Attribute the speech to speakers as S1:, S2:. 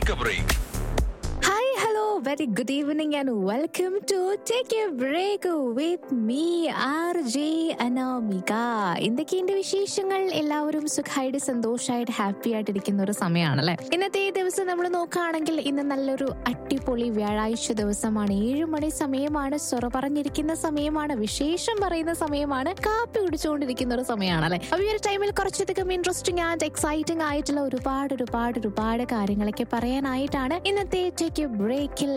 S1: Take a break.
S2: Hi hello very good evening and welcome to take a break with me R J Anamika എന്തൊക്കെയുണ്ട് വിശേഷങ്ങൾ എല്ലാവരും സുഖമായിട്ട് സന്തോഷമായിട്ട് happy ആയിട്ടിരിക്കുന്ന ഒരു സമയമാണല്ലേ ഇന്നത്തെ ഈ ദിവസം നമ്മൾ നോക്കുകയാണെങ്കിൽ ഇന്ന് നല്ലൊരു അടിപൊളി വ്യാഴാഴ്ച ദിവസമാണ് ഏഴു മണി സമയമാണ് സൊറ പറഞ്ഞിരിക്കുന്ന സമയമാണ് വിശേഷം പറയുന്ന സമയമാണ് കാപ്പി കുടിച്ചുകൊണ്ടിരിക്കുന്ന ഒരു സമയമാണല്ലേ അപ്പൊ ഈ ഒരു ടൈമിൽ കുറച്ചധികം ഇൻട്രസ്റ്റിംഗ് ആൻഡ് എക്സൈറ്റിംഗ് ആയിട്ടുള്ള ഒരുപാട് ഒരുപാട് ഒരുപാട് കാര്യങ്ങളൊക്കെ പറയാനായിട്ടാണ് ഇന്നത്തെ ടേക്ക് ബ്രേക്കിൽ